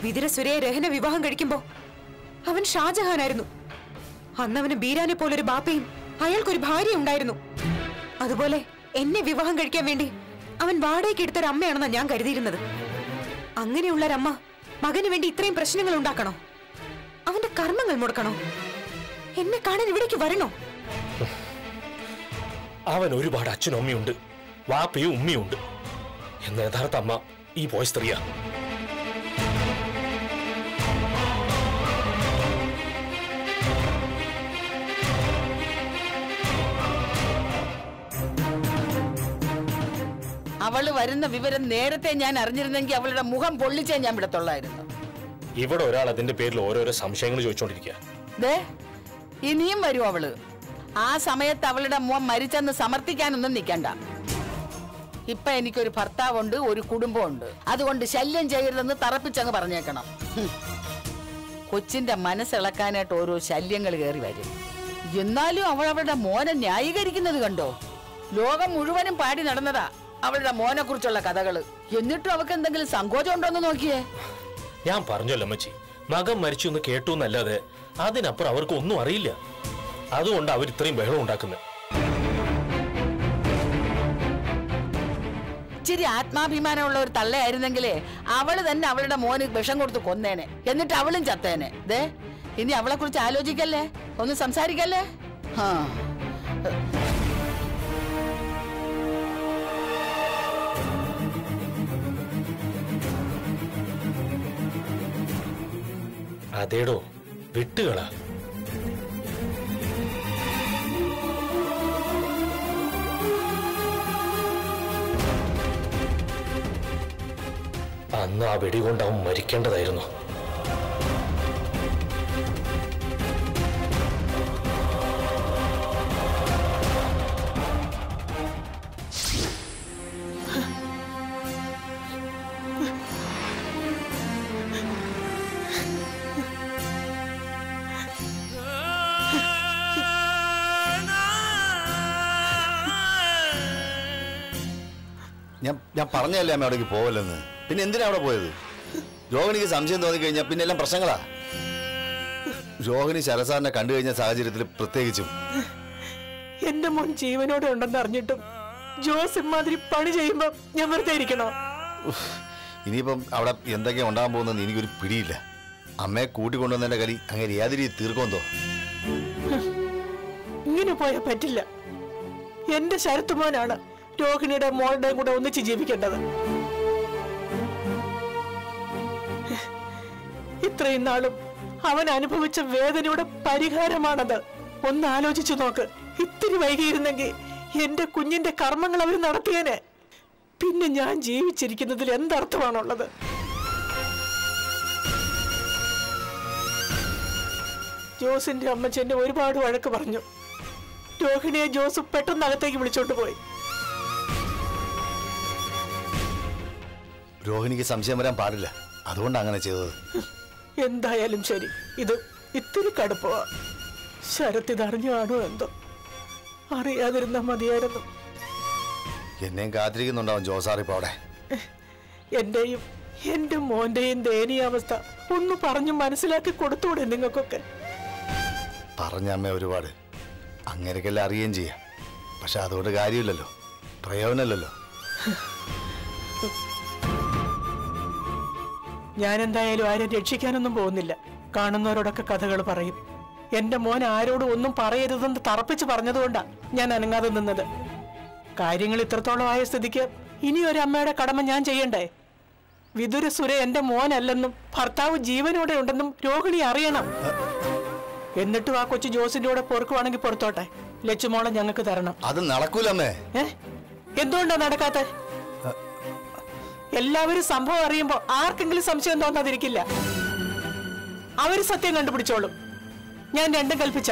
വിതിര സുരയെ രഹന വിവാഹം കഴിക്കുമ്പോ അവൻ ഷാജഹാനായിരുന്നു അന്ന് അവന് ബീരാനെ പോലൊരു ബാപ്പയും അയാൾക്കൊരു ഭാര്യ ഉണ്ടായിരുന്നു അതുപോലെ എന്നെ വിവാഹം കഴിക്കാൻ വേണ്ടി അവൻ വാടകയ്ക്ക് എടുത്തൊരു അമ്മയാണെന്നാ ഞാൻ കരുതിയിരുന്നത് അങ്ങനെയുള്ള ഒരമ്മ മകന് വേണ്ടി ഇത്രയും പ്രശ്നങ്ങൾ ഉണ്ടാക്കണോ അവന്റെ കർമ്മങ്ങൾ മുടക്കണോ എന്നെ കാണാൻ ഇവിടേക്ക് വരണോ അവൻ ഒരുപാട് അച്ഛനും അമ്മയുണ്ട് വാപ്പയും ഉമ്മയുണ്ട് എന്ന യഥാർത്ഥ അമ്മ ഈ പോയ സ്ത്രീയാ അവള് വരുന്ന വിവരം നേരത്തെ ഞാൻ അറിഞ്ഞിരുന്നെങ്കിൽ അവളുടെ മുഖം പൊള്ളിച്ചേ ഞാൻ വിടത്തുള്ളായിരുന്നു ഇവിടെ ഒരാൾ അതിന്റെ പേരിൽ ഓരോരോ സംശയങ്ങൾ ചോദിച്ചുകൊണ്ടിരിക്കുക ദേ ഇനിയും വരും അവള് ആ സമയത്ത് അവളുടെ മോൻ മരിച്ചെന്ന് സമർത്ഥിക്കാനൊന്നും നിൽക്കണ്ട ഇപ്പൊ എനിക്കൊരു ഭർത്താവുണ്ട് ഒരു കുടുംബമുണ്ട് അതുകൊണ്ട് ശല്യം ചെയ്യരുതെന്ന് തറപ്പിച്ചങ്ങ് പറഞ്ഞേക്കണം ഹും. കൊച്ചിന്റെ മനസ്സിളക്കാനായിട്ട് ഓരോ ശല്യങ്ങൾ കയറി വരും എന്നാലും അവൾ അവളുടെ മോനെ ന്യായീകരിക്കുന്നത് കണ്ടോ ലോകം മുഴുവനും പാടി നടന്നതാ അവളുടെ മോനെ കുറിച്ചുള്ള കഥകള് എന്നിട്ടും അവൾക്ക് എന്തെങ്കിലും സങ്കോചം ഉണ്ടോ എന്ന് നോക്കിയേ ഞാൻ പറഞ്ഞല്ലോ അമ്മച്ചി മകൻ മരിച്ചു എന്ന് കേട്ടു എന്നല്ലാതെ അതിനപ്പുറം അവർക്ക് ഒന്നും അറിയില്ല അതുകൊണ്ട് അവർ ഇത്രയും ബഹളം ഉണ്ടാക്കുന്നത് ഇച്ചിരി ആത്മാഭിമാനമുള്ള ഒരു തള്ളയായിരുന്നെങ്കിലേ അവള് തന്നെ അവളുടെ മോന് വിഷം കൊടുത്ത് കൊന്നേനെ എന്നിട്ട് അവളും ചത്തേനെ ദേ ഇനി അവളെ കുറിച്ച് ആലോചിക്കല്ലേ ഒന്ന് സംസാരിക്കല്ലേ ആ അതേടോ വിട്ടുകളാ അന്ന് ആ വെടികൊണ്ട് അവൻ മരിക്കേണ്ടതായിരുന്നു ഞാൻ ഞാൻ പറഞ്ഞല്ലേ അമ്മ അവിടേക്ക് പോവല്ലെന്ന് പിന്നെ എന്തിനാ അവിടെ പോയത് രോഹിണിക്ക് സംശയം തോന്നിക്കഴിഞ്ഞാൽ പിന്നെ എല്ലാം പ്രശ്നങ്ങളാ രോഹിണി ശരസാറിനെ കണ്ടു കഴിഞ്ഞ സാഹചര്യത്തിൽ പ്രത്യേകിച്ചും എന്റെ മോൻ ജീവനോടെ ഉണ്ടെന്ന് അറിഞ്ഞിട്ടും ജോസ് ഇമാതിരി പണി ചെയ്യുമ്പോ ഞാൻ വെറുതെ ഇരിക്കണോ ഉഫ്, ഇനിയിപ്പം അവിടെ എന്തൊക്കെയാ ഉണ്ടാകാൻ പോകുന്നതെന്ന് എനിക്കൊരു പിടിയില്ല അമ്മയെ കൂട്ടിക്കൊണ്ടുവന്നതിന്റെ കളി അങ്ങനെ ഏത് രീതി തീർക്കുമെന്തോ ഇങ്ങനെ പോയാൽ പറ്റില്ല എന്റെ ശരത്ത് മോനാണ് രോഹിണിയുടെ മോളുടെയും കൂടെ ഒന്നിച്ച് ജീവിക്കേണ്ടത് ഇത്രയും നാളും അവൻ അനുഭവിച്ച വേദനയുടെ പരിഹാരമാണത് ഒന്ന് ആലോചിച്ചു നോക്ക് ഇത്തിരി വൈകിയിരുന്നെങ്കിൽ എന്റെ കുഞ്ഞിന്റെ കർമ്മങ്ങൾ അവർ നടത്തിയേനെ പിന്നെ ഞാൻ ജീവിച്ചിരിക്കുന്നതിൽ എന്തർത്ഥമാണുള്ളത് ജോസിന്റെ അമ്മച്ചെന്നെ ഒരുപാട് വഴക്ക് പറഞ്ഞു രോഹിണിയെ ജോസ് പെട്ടെന്ന് അകത്തേക്ക് വിളിച്ചോണ്ട് പോയി രോഹിണിക്ക് സംശയം വരാൻ പാടില്ല അതുകൊണ്ടാണ് അങ്ങനെ ചെയ്തത് എന്തായാലും ശരി ഇത് ഇത്തിരി കടുപ്പമാ ശരത്ത് ഇതറിഞ്ഞു കാണുമോ എന്തോ അറിയാതിരുന്ന മതിയായിരുന്നു എന്നെയും കാത്തിരിക്കുന്നുണ്ടാവും ജോസാറിപ്പോ അവിടെ എന്റെയും എന്റെ മോന്റെയും ദയനീയാവസ്ഥ ഒന്ന് പറഞ്ഞു മനസ്സിലാക്കി കൊടുത്തൂടെ നിങ്ങൾക്കൊക്കെ പറഞ്ഞ അമ്മ ഒരുപാട് അങ്ങനെയൊക്കെല്ലാം അറിയുകയും ചെയ്യാം പക്ഷെ അതുകൊണ്ട് കാര്യമില്ലല്ലോ പ്രയോജനമില്ലല്ലോ ഞാൻ എന്തായാലും ആരും രക്ഷിക്കാനൊന്നും പോകുന്നില്ല കാണുന്നവരോടൊക്കെ കഥകൾ പറയും എന്റെ മോൻ ആരോടും ഒന്നും പറയരുതെന്ന് തറപ്പിച്ച് പറഞ്ഞതുകൊണ്ടാ ഞാൻ അനങ്ങാതെ നിന്നത് കാര്യങ്ങൾ ഇത്രത്തോളം ആയ സ്ഥിതിക്ക് ഇനി ഒരു അമ്മയുടെ കടമ ഞാൻ ചെയ്യണ്ടേ വിതുര സുര എന്റെ മോനല്ലെന്നും ഭർത്താവ് ജീവനോടെ ഉണ്ടെന്നും രോഹിണി അറിയണം എന്നിട്ടും ആ കൊച്ചു ജോസിന്റെ കൂടെ പൊറുക്കുവാണെങ്കിൽ പുറത്തോട്ടെ ലച്ചുമോളെ ഞങ്ങൾക്ക് തരണം അത് നടക്കൂല അമ്മേ ഏ എന്തുകൊണ്ടാ നടക്കാത്ത എല്ലാവരും സംഭവം അറിയുമ്പോ ആർക്കെങ്കിലും സംശയം തോന്നാതിരിക്കില്ല അവര് സത്യം കണ്ടുപിടിച്ചോളും ഞാൻ രണ്ടും കൽപ്പിച്ച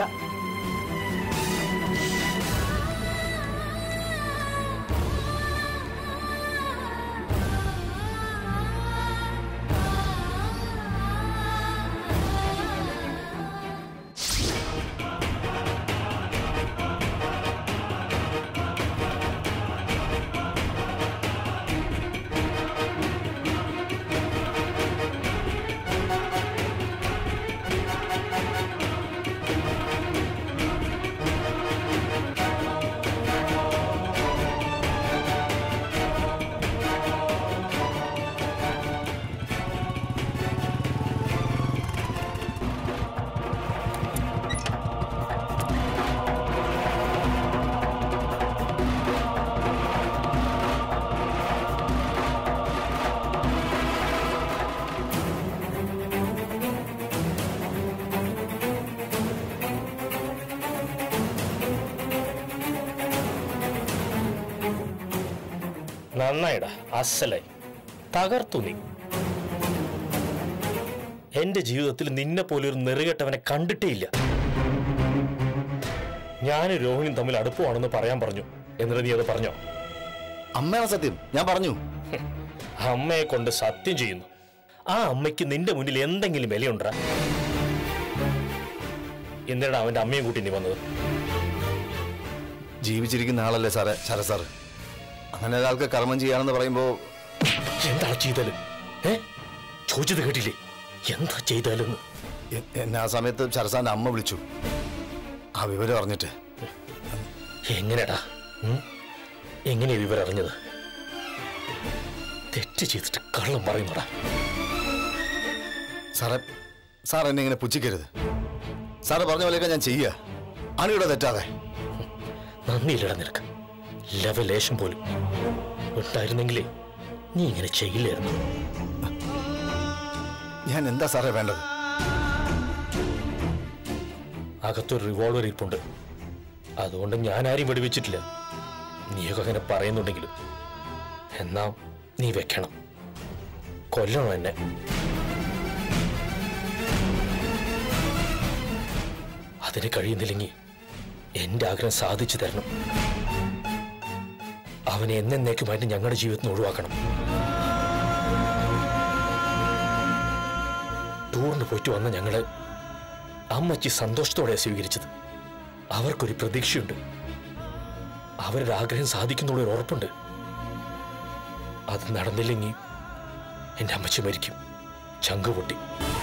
നന്നായിടാ അസലായി തകർത്തു നീ എന്റെ ജീവിതത്തിൽ നിന്നെ പോലെ ഒരു നെറുകെട്ടവനെ കണ്ടിട്ടേ ഇല്ല ഞാനും രോഹിണിയും തമ്മിൽ അടുപ്പമാണെന്ന് പറയാൻ പറഞ്ഞു എന്നിട്ട് നീ അത് പറഞ്ഞോ അമ്മയാണ് സത്യം ഞാൻ പറഞ്ഞു അമ്മയെ കൊണ്ട് സത്യം ചെയ്യുന്നു ആ അമ്മയ്ക്ക് നിന്റെ മുന്നിൽ എന്തെങ്കിലും വിലയുണ്ടാ എന്തിനാണ് അവന്റെ അമ്മയും കൂട്ടി നീ വന്നത് ജീവിച്ചിരിക്കുന്ന ആളല്ലേ സാറേ ശരത് സാറ് അങ്ങനെ ഒരാൾക്ക് കർമ്മം ചെയ്യാണെന്ന് പറയുമ്പോൾ എന്താ ചെയ്താലും ഏ ചോദിച്ചത് കേട്ടില്ലേ എന്താ ചെയ്താലെന്ന് എ- എന്നെ ആ സമയത്ത് ശരത് സാറിന്റെ അമ്മ വിളിച്ചു ആ വിവരം അറിഞ്ഞിട്ട് എങ്ങനെടാ ഉം? എങ്ങനെയാ വിവരം അറിഞ്ഞത് തെറ്റ് ചെയ്തിട്ട് കള്ളം പറയുന്നടാ സാറേ സാർ എന്നെ ഇങ്ങനെ പുച്ഛിക്കരുത് സാറ് പറഞ്ഞ പോലെയൊക്കെ ഞാൻ ചെയ്യുക അണിയുടെ തെറ്റാതെ നന്ദിയില്ലടാ നിനക്ക് ലവലേശം പോലും ഉണ്ടായിരുന്നെങ്കിലേ നീ ഇങ്ങനെ ചെയ്യില്ലായിരുന്നു ഞാൻ എന്താ സാറേ വേണ്ടത് അകത്തൊരു റിവോൾവർ ഇരിപ്പുണ്ട് അതുകൊണ്ട് ഞാൻ ആരെയും വെടിവെച്ചിട്ടില്ല നീയൊക്കെ അങ്ങനെ പറയുന്നുണ്ടെങ്കിലും എന്നാ നീ വെക്കണം കൊല്ലണം എന്നെ അതിന് കഴിയുന്നില്ലെങ്കിൽ എന്റെ ആഗ്രഹം സാധിച്ചു തരണം അവനെ എന്നേക്കുമായിട്ട് ഞങ്ങളുടെ ജീവിതത്തിൽ നിന്ന് ഒഴിവാക്കണം ടൂറിന് പോയിട്ട് വന്ന ഞങ്ങള് അമ്മച്ചി സന്തോഷത്തോടെ സ്വീകരിച്ചത് അവർക്കൊരു പ്രതീക്ഷയുണ്ട് അവരുടെ ആഗ്രഹം സാധിക്കുന്നുള്ള ഒരു ഉറപ്പുണ്ട് അത് നടന്നില്ലെങ്കിൽ എന്റെ അമ്മച്ചി മരിക്കും ചങ്ക് പൊട്ടി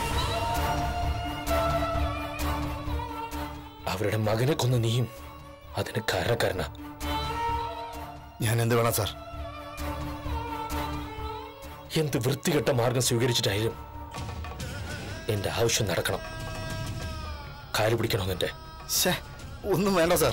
അവരുടെ മകനെ കൊന്ന നീയും അതിന് കാരണക്കാരനാ ഞാൻ എന്ത് വേണം സാർ എന്ത് വൃത്തികെട്ട മാർഗം സ്വീകരിച്ചിട്ടായാലും എന്റെ ആവശ്യം നടക്കണം കാല് പിടിക്കണമെന്നെ ശ്ശേ, ഒന്നും വേണ്ട സാർ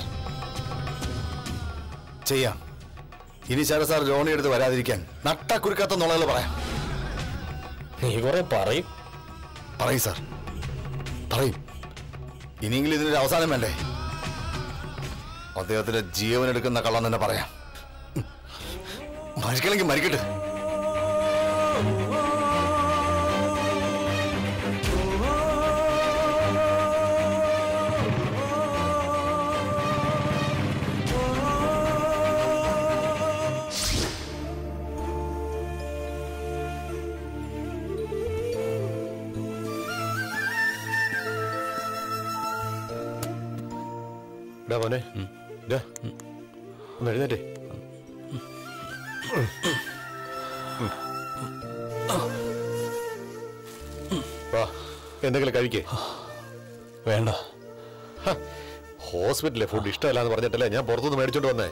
ചെയ്യാം ഇനി ശരത് സാർ ജോണി എടുത്ത് വരാതിരിക്കാൻ നട്ടക്കുരുക്കാത്ത നുണകൾ പറയാം നീ കുറെ പറയും പറയും സാർ പറയും ഇനിയെങ്കിലും ഇതിനൊരു അവസാനം വേണ്ടേ അദ്ദേഹത്തിന്റെ ജീവൻ എടുക്കുന്ന കള്ളം തന്നെ പറയാം മരിക്കണമെങ്കിൽ മരിക്കട്ടെ ഡാ മോനെ ഡാ ഒന്ന് എഴുന്നേറ്റേ വാ എന്തെങ്കിലും കഴിക്കേ വേണ്ട ഹോസ്പിറ്റലിലെ ഫുഡ് ഇഷ്ടമല്ല എന്ന് പറഞ്ഞിട്ടല്ലേ ഞാൻ പുറത്തുനിന്ന് മേടിച്ചോണ്ട് വന്നേ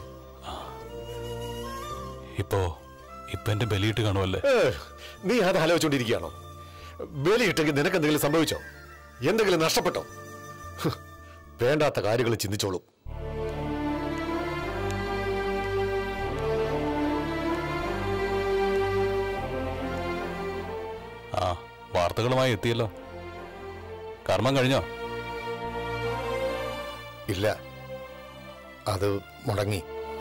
ഇപ്പോ ഇപ്പൊ എന്റെ ബലിയിട്ട് കാണുമല്ലേ ഏ, നീ അത് ആലോചിച്ചോണ്ടിരിക്കുകയാണോ ബലിയിട്ടെങ്കിൽ നിനക്ക് എന്തെങ്കിലും സംഭവിച്ചോ എന്തെങ്കിലും നഷ്ടപ്പെട്ടോ ഹ്, വേണ്ടാത്ത കാര്യങ്ങൾ ചിന്തിച്ചോളും ആ വാർത്തകളുമായി എത്തിയല്ലോ കർമ്മം കഴിഞ്ഞോ ഇല്ല അത് മുടങ്ങി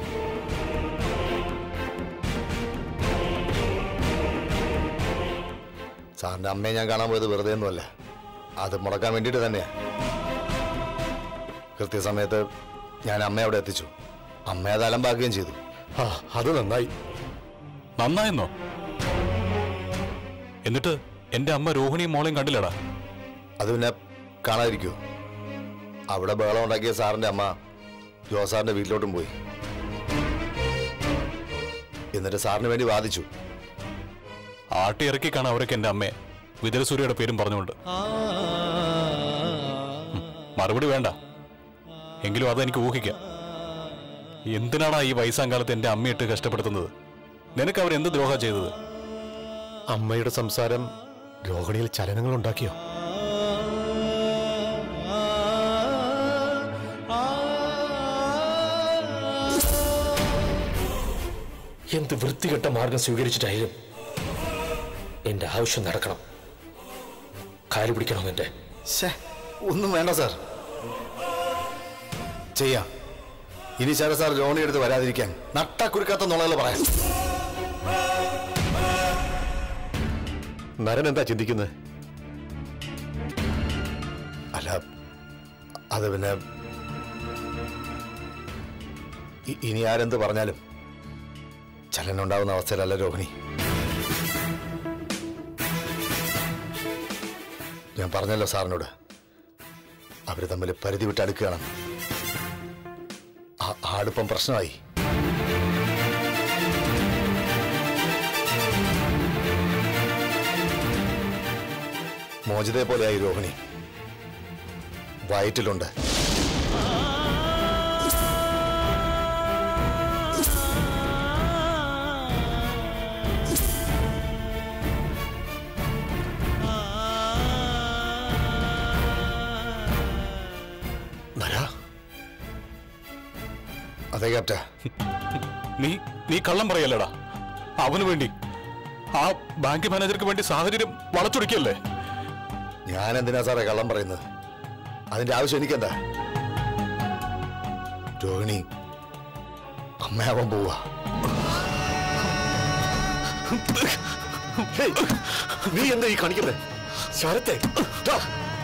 സാറിന്റെ അമ്മയെ ഞാൻ കാണാൻ പോയത് വെറുതെ ഒന്നുമല്ല അത് മുടക്കാൻ വേണ്ടിയിട്ട് തന്നെയാ കൃത്യസമയത്ത് ഞാൻ അമ്മയെ അവിടെ എത്തിച്ചു അമ്മ അത് അലമ്പാക്കുകയും ചെയ്തു ആ അത് നന്നായി നന്നായെന്നോ എന്നിട്ട് എന്റെ അമ്മ രോഹിണിയും മോളെയും കണ്ടില്ലടാ അത് പിന്നെ കാണാതിരിക്കുമോ അവിടെ ബഹളം ഉണ്ടാക്കിയ സാറിന്റെ അമ്മ ജോസാറിന്റെ വീട്ടിലോട്ടും പോയി എന്നിട്ട് സാറിന് വേണ്ടി വാദിച്ചു ആട്ടി ഇറക്കി കാണാൻ അവരൊക്കെ എന്റെ അമ്മയെ വിതരസൂര്യയുടെ പേരും പറഞ്ഞുകൊണ്ട് ഉം, മറുപടി വേണ്ട എങ്കിലും അതെനിക്ക് ഊഹിക്കാം എന്തിനാടാ ഈ വയസ്സാങ്കാലത്ത് എന്റെ അമ്മയിട്ട് കഷ്ടപ്പെടുത്തുന്നത് നിനക്ക് അവർ എന്ത് ദ്രോഹ ചെയ്തത് അമ്മയുടെ സംസാരം രോഹിണിയിൽ ചലനങ്ങൾ ഉണ്ടാക്കിയോ എന്ത് വൃത്തികെട്ട മാർഗം സ്വീകരിച്ചിട്ടായാലും എന്റെ ആവശ്യം നടക്കണം കാല് പിടിക്കണമെന്നെ ശ്ശേ, ഒന്നും വേണ്ട സാർ ചെയ്യാം ഇനി ശര സാർ ജോണി എടുത്ത് വരാതിരിക്കാൻ നട്ടക്കുരുക്കാത്ത നുണകൾ പറയാം നരൻ എന്താ ചിന്തിക്കുന്നത് അല്ല അത് പിന്നെ ഇ- ഇനി ആരെന്ത് പറഞ്ഞാലും ചലനം ഉണ്ടാവുന്ന അവസ്ഥയിലല്ല രോഹിണി ഞാൻ പറഞ്ഞല്ലോ സാറിനോട് അവര് തമ്മിൽ പരിധി വിട്ട് അടുക്കുകയാണ് ആ- ആ അടുപ്പം പ്രശ്നമായി മോചിതയെ പോലെയായി രോഹിണി വയറ്റിലുണ്ട് നര അതെ ക്യാപ്റ്റ നീ നീ കള്ളം പറയല്ലടാ അവന് വേണ്ടി ആ ബാങ്ക് മാനേജർക്ക് വേണ്ടി സാഹചര്യം വളച്ചൊടിക്കല്ലേ ഞാൻ എന്തിനാ സാറേ കള്ളം പറയുന്നത് അതിന്റെ ആവശ്യം എനിക്കെന്താ രോഹിണി അമ്മയാവാൻ പോവാ ഹേയ്, നീ എന്താ ഈ കാണിക്കുന്നത് ശരത്തെ ദാ,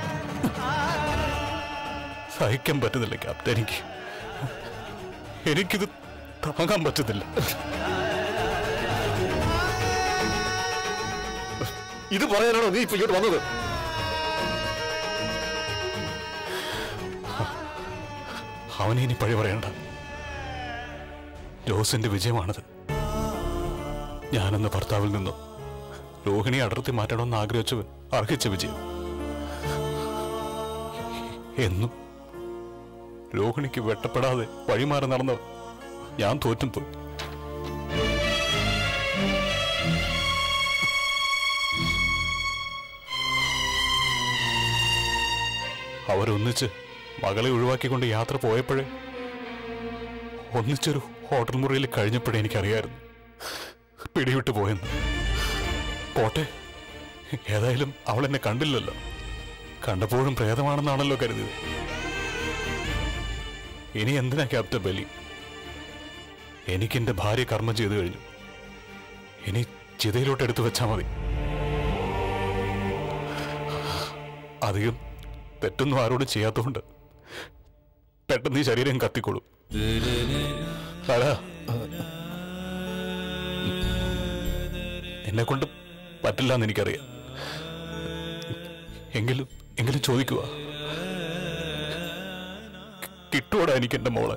സഹിക്കാൻ പറ്റുന്നില്ല ക്യാപ്റ്റൻ എനിക്ക് എനിക്കിത് താങ്ങാൻ പറ്റുന്നില്ല ഇത് പറയാനാണോ നീ ഇപ്പൊ ഇങ്ങോട്ട് വന്നത് അവനെ ഇനി പഴി പറയണ്ട ജോസിന്റെ വിജയമാണത് ഞാനെന്ന ഭർത്താവിൽ നിന്നും രോഹിണിയെ അടർത്തി മാറ്റണമെന്ന് ആഗ്രഹിച്ചവൻ അർഹിച്ച വിജയം എന്നും രോഹിണിക്ക് വെട്ടപ്പെടാതെ വഴിമാറി നടന്നവൻ ഞാൻ തോറ്റും പോയി അവരൊന്നിച്ച് മകളെ ഒഴിവാക്കിക്കൊണ്ട് യാത്ര പോയപ്പോഴേ ഒന്നിച്ചൊരു ഹോട്ടൽ മുറിയിൽ കഴിഞ്ഞപ്പോഴേ എനിക്കറിയായിരുന്നു പിടിവിട്ട് പോയെന്ന് പോട്ടെ ഏതായാലും അവൾ എന്നെ കണ്ടില്ലല്ലോ കണ്ടപ്പോഴും പ്രേതമാണെന്നാണല്ലോ കരുതിയത് ഇനി എന്തിനാ ക്യാപ്റ്റൻ ബലി എനിക്കെന്റെ ഭാര്യ കർമ്മം ചെയ്തു കഴിഞ്ഞു ഇനി ചിതയിലോട്ട് എടുത്തു വെച്ചാൽ മതി അധികം തെറ്റൊന്നും ആരോടും ചെയ്യാത്തതുകൊണ്ട് പെട്ടെന്ന് ഈ ശരീരം കത്തിക്കൊള്ളൂ അതാ എന്നെ കൊണ്ട് പറ്റില്ല എന്ന് എനിക്കറിയാം എങ്കിലും എങ്കിലും ചോദിക്കുക കിട്ടൂടാ എനിക്ക് എന്റെ മോളെ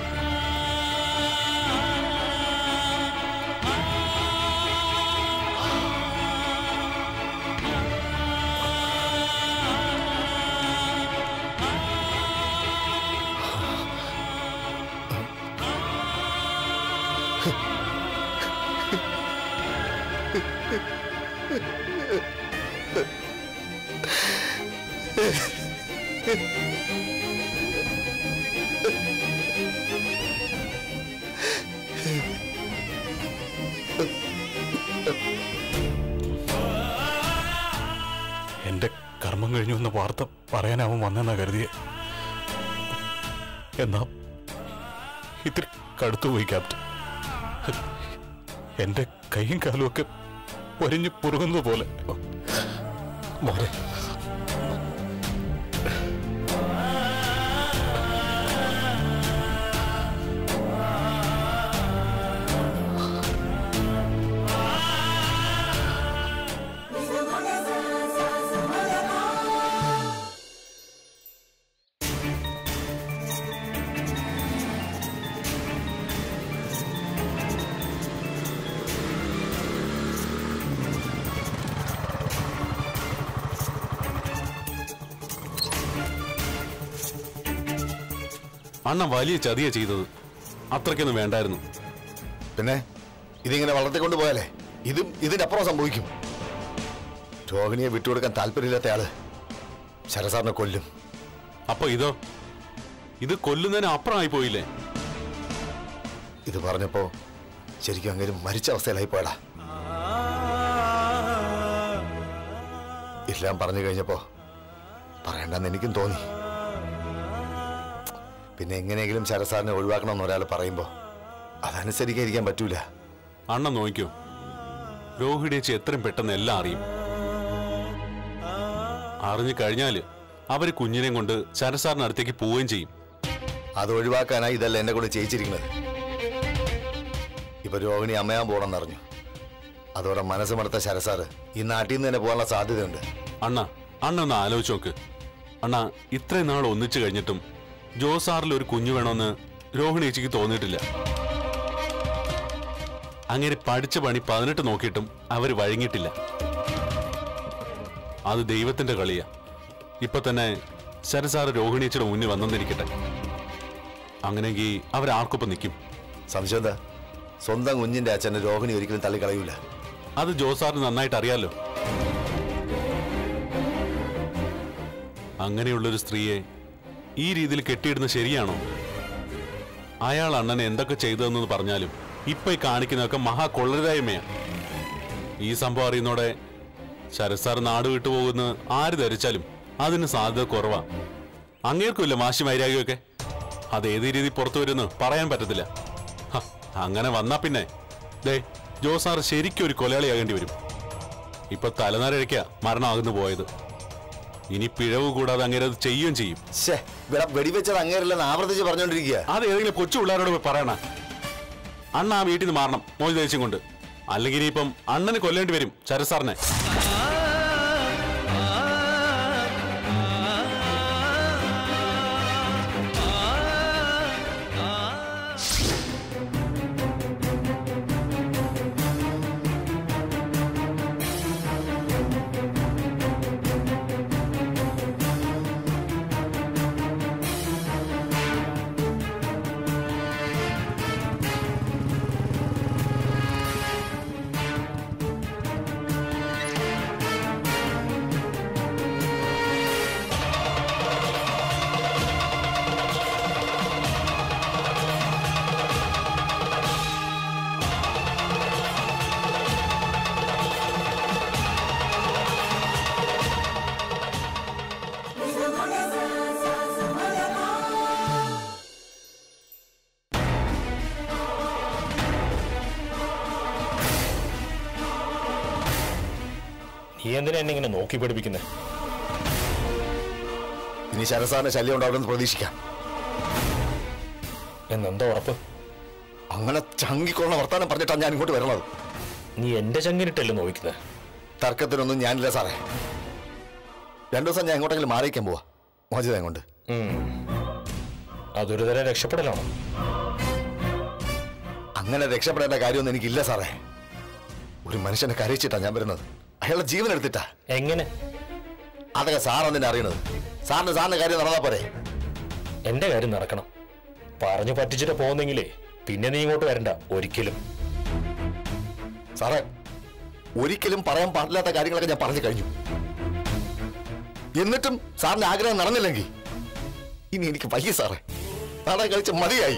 എന്റെ കർമ്മം കഴിഞ്ഞു എന്ന വാർത്ത പറയാനാവും വന്നെന്നാ കരുതിയെ എന്നാ ഇത്തിരി കടുത്തുപോയി ക്യാപ്റ്റൻ എന്റെ കൈയും കാലും ഒക്കെ ഒരിഞ്ഞു പുറുകുന്നത് പോലെ മോനെ അണ്ണൻ വലിയ ചതിയ ചെയ്തത് അത്രയ്ക്കൊന്നും വേണ്ടായിരുന്നു പിന്നെ ഇതിങ്ങനെ വളർത്തിക്കൊണ്ട് പോയാലേ ഇതും ഇതിനപ്പുറം സംഭവിക്കും രോഹിണിയെ വിട്ടുകൊടുക്കാൻ താല്പര്യമില്ലാത്ത ആള് ശരസാറിനെ കൊല്ലും അപ്പൊ ഇതോ ഇത് കൊല്ലുന്നതിന് അപ്പുറമായി പോയില്ലേ ഇത് പറഞ്ഞപ്പോ ശരിക്കും അങ്ങനെ മരിച്ച അവസ്ഥയിലായി പോയടാ എല്ലാം പറഞ്ഞു കഴിഞ്ഞപ്പോ പറയണ്ടെന്ന് എനിക്കും തോന്നി പിന്നെ എങ്ങനെയെങ്കിലും ശരസാറിനെ ഒഴിവാക്കണമെന്ന് ഒരാൾ പറയുമ്പോ അതനുസരിക്കാതിരിക്കാൻ പറ്റൂല അണ്ണൻ നോക്കിയോ രോഹിണിയേച്ചി എത്രയും പെട്ടെന്ന് എല്ലാം അറിയും അറിഞ്ഞു കഴിഞ്ഞാല് അവര് കുഞ്ഞിനെയും കൊണ്ട് ശരസാറിന് അടുത്തേക്ക് പോവുകയും ചെയ്യും അത് ഒഴിവാക്കാനായി ഇതല്ല എന്നെ കൊണ്ട് ചെയ്യിച്ചിരിക്കുന്നത് ഇപ്പൊ രോഹിണി അമ്മയാൻ പോകണമെന്നറിഞ്ഞു അതോടെ മനസ്സ് മടുത്ത ശരസാറ് ഈ നാട്ടിൽ നിന്ന് തന്നെ പോകാനുള്ള സാധ്യതയുണ്ട് അണ്ണ അണ്ണ ഒന്ന് ആലോചിച്ച് നോക്ക് അണ്ണ ഇത്രയും നാൾ ഒന്നിച്ചു കഴിഞ്ഞിട്ടും ജോസാറിൽ ഒരു കുഞ്ഞു വേണമെന്ന് രോഹിണിയേച്ചിക്ക് തോന്നിയിട്ടില്ല അങ്ങനെ പഠിച്ച പണി പതിനെട്ട് നോക്കിയിട്ടും അവര് വഴങ്ങിയിട്ടില്ല അത് ദൈവത്തിന്റെ കളിയാ ഇപ്പൊ തന്നെ ശരസാറ് രോഹിണിയച്ചിയുടെ മുന്നിൽ വന്നെന്നിരിക്കട്ടെ അങ്ങനെയെങ്കിൽ അവരാർക്കൊപ്പം നിൽക്കും സംശയം എന്താ സ്വന്തം കുഞ്ഞിന്റെ അച്ഛനെ രോഹിണി ഒരിക്കലും തള്ളിക്കളയൂല അത് ജോസാറിന് നന്നായിട്ട് അറിയാലോ അങ്ങനെയുള്ളൊരു സ്ത്രീയെ ഈ രീതിയിൽ കെട്ടിയിടുന്നത് ശരിയാണോ അയാൾ അണ്ണനെ എന്തൊക്കെ ചെയ്തതെന്ന് പറഞ്ഞാലും ഇപ്പൊ ഈ കാണിക്കുന്നതൊക്കെ മഹാ കൊള്ളരുതായ്മയാ ഈ സംഭവം അറിയുന്നോടെ ശരസാർ നാട് വിട്ടുപോകുന്ന ആര് ധരിച്ചാലും അതിന് സാധ്യത കുറവാ അങ്ങേർക്കുമില്ല മാശി വൈരാഗ്യമൊക്കെ അത് ഏത് രീതി പുറത്തു വരുമെന്ന് പറയാൻ പറ്റത്തില്ല ഹ, അങ്ങനെ വന്നാ പിന്നെ ദേ ജോസാർ ശരിക്കും ഒരു കൊലയാളിയാകേണ്ടി വരും ഇപ്പൊ തലനാരഴയ്ക്ക മരണമാകുന്നു പോയത് ഇനി പിഴവ് കൂടാതെ അങ്ങനെ അത് ചെയ്യുകയും ചെയ്യും ശേ ഇവിടെ വെടിവെച്ചത് അങ്ങേരല്ലെന്ന് ആവർത്തിച്ച് പറഞ്ഞുകൊണ്ടിരിക്കുക അത് ഏതെങ്കിലും കൊച്ചു പിള്ളേരോട് പോയി പറയണ അണ്ണ ആ വീട്ടിൽ നിന്ന് മാറണം മോചി ദേശം കൊണ്ട് അല്ലെങ്കിൽ ഇനിയിപ്പം അണ്ണന് കൊല്ലേണ്ടി വരും ചരസാറിനെ നീ എന്തിനാ എന്നെ ഇങ്ങനെ നോക്കി പഠിപ്പിക്കുന്നത് ഇനി ശരസാറിന് ശല്യം ഉണ്ടാവുമെന്ന് പ്രതീക്ഷിക്കാം എന്നെന്താ ഉറപ്പ് അങ്ങനെ ചങ്കിക്കൊള്ള വർത്താനം പറഞ്ഞിട്ടാണ് ഞാൻ ഇങ്ങോട്ട് വരണത് നീ എന്റെ ചങ്ങിനിട്ടല്ലേ നോക്കുന്നത് തർക്കത്തിനൊന്നും ഞാനില്ല സാറേ രണ്ടു ദിവസം ഞാൻ എങ്ങോട്ടെങ്കിലും മാറിയിക്കാൻ പോവാ മോചിതം കൊണ്ട് അതൊരു തരം രക്ഷപ്പെടലാണോ അങ്ങനെ രക്ഷപ്പെടേണ്ട കാര്യമൊന്നും എനിക്കില്ല സാറേ ഒരു മനുഷ്യനെ കരയിച്ചിട്ടാ ഞാൻ വരുന്നത് അയാളുടെ ജീവൻ എടുത്തിട്ടാ എങ്ങനെ അതൊക്കെ സാർ എന്തിനാ അറിയണത് സാറിന് സാറിന്റെ കാര്യം നടന്നാ പോരെ എന്റെ കാര്യം നടക്കണം പറഞ്ഞു പറ്റിച്ചിട്ട് പോകുന്നെങ്കിലേ പിന്നെ നീ ഇങ്ങോട്ട് വരണ്ട ഒരിക്കലും സാറേ ഒരിക്കലും പറയാൻ പാടില്ലാത്ത കാര്യങ്ങളൊക്കെ ഞാൻ പറഞ്ഞു കഴിഞ്ഞു എന്നിട്ടും സാറിന്റെ ആഗ്രഹം നടന്നില്ലെങ്കിൽ ഇനി എനിക്ക് വയ്യ സാറേ നാടകം കളിച്ച് മതിയായി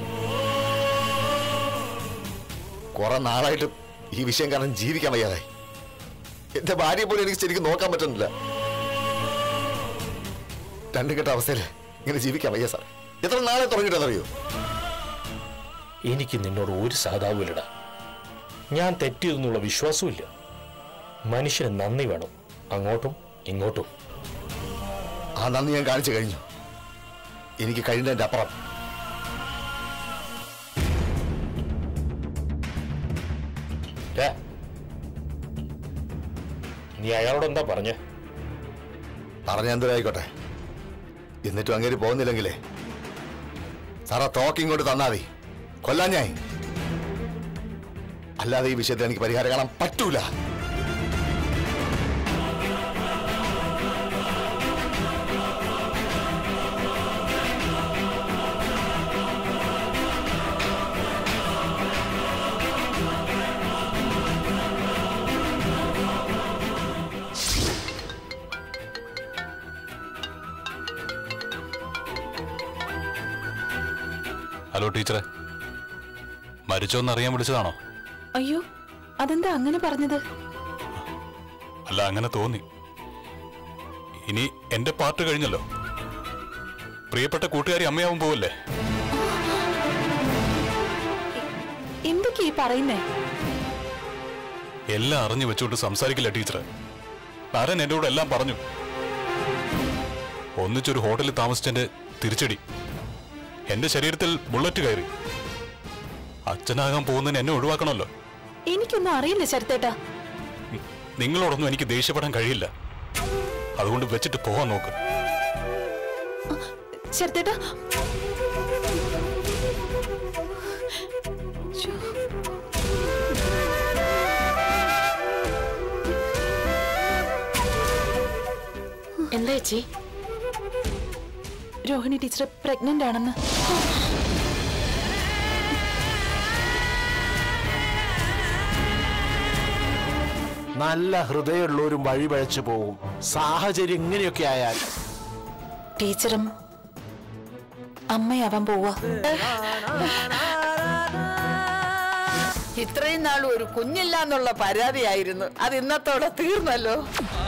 കുറെ നാളായിട്ട് ഈ വിഷയം കാരണം ജീവിക്കാൻ വയ്യാതായി എന്റെ ഭാര്യയെ പോലും എനിക്ക് ശരിക്കും നോക്കാൻ പറ്റുന്നില്ല രണ്ടും കെട്ട അവസ്ഥയിൽ ഇങ്ങനെ ജീവിക്കാൻ വയ്യ സാർ എത്ര നാളെ തുടങ്ങിയിട്ടെന്നറിയോ എനിക്ക് നിന്നോട് ഒരു സാധാവുമില്ലടാ ഞാൻ തെറ്റിയതെന്നുള്ള വിശ്വാസമില്ല മനുഷ്യന് നന്ദി വേണം അങ്ങോട്ടും ഇങ്ങോട്ടും ആ നന്ദി ഞാൻ കാണിച്ചു കഴിഞ്ഞു എനിക്ക് കഴിയുന്നതിന്റെ അപ്പുറം ഏ? നീ അയാളോട് എന്താ പറഞ്ഞേ പറഞ്ഞ എന്തിനായിക്കോട്ടെ എന്നിട്ടും അങ്ങേര് പോകുന്നില്ലെങ്കിലേ സാറാ തോക്ക് ഇങ്ങോട്ട് തന്നാ മതി കൊല്ലാൻ ഞാൻ അല്ലാതെ ഈ വിഷയത്തിൽ എനിക്ക് പരിഹാരം കാണാൻ പറ്റൂല ഹലോ ടീച്ചറെ മരിച്ചോന്ന് അറിയാൻ വിളിച്ചതാണോ അയ്യോ അതെന്താ അങ്ങനെ പറഞ്ഞത് അല്ല അങ്ങനെ തോന്നി ഇനി എന്റെ പാർട്ട് കഴിഞ്ഞല്ലോ പ്രിയപ്പെട്ട കൂട്ടുകാരി അമ്മയാവും പോവല്ലേ എന്തൊക്കെയാ ഈ പറയുന്നേ എല്ലാം അറിഞ്ഞു വെച്ചുകൊണ്ട് സംസാരിക്കില്ല ടീച്ചർ താരൻ എന്നോട് എല്ലാം പറഞ്ഞു ഒന്നിച്ചൊരു ഹോട്ടലിൽ താമസിച്ചെന്റെ തിരിച്ചടി എന്റെ ശരീരത്തിൽ ബുള്ളറ്റ് കയറി അച്ഛനാകാൻ പോകുന്നതിന് എന്നെ ഒഴിവാക്കണമല്ലോ എനിക്കൊന്നും അറിയില്ല ശരത്തേട്ടാ നിങ്ങളോടൊന്നും എനിക്ക് ദേഷ്യപ്പെടാൻ കഴിയില്ല അതുകൊണ്ട് വെച്ചിട്ട് പോവാൻ നോക്ക് ശരത്തേട്ടാ ശ്ശോ. എന്താ ചേച്ചി രോഹിണി ടീച്ചർ പ്രഗ്നന്റ് ആണെന്ന് നല്ല ഹൃദയമുള്ളവരും വഴിപഴച്ചു പോവും സാഹചര്യം ഇങ്ങനെയൊക്കെ ആയാൽ ടീച്ചറും അമ്മയാവാൻ പോവാ ഇത്രയും നാൾ ഒരു കുഞ്ഞില്ല എന്നുള്ള പരാതിയായിരുന്നു അത് ഇന്നത്തോടെ തീർന്നല്ലോ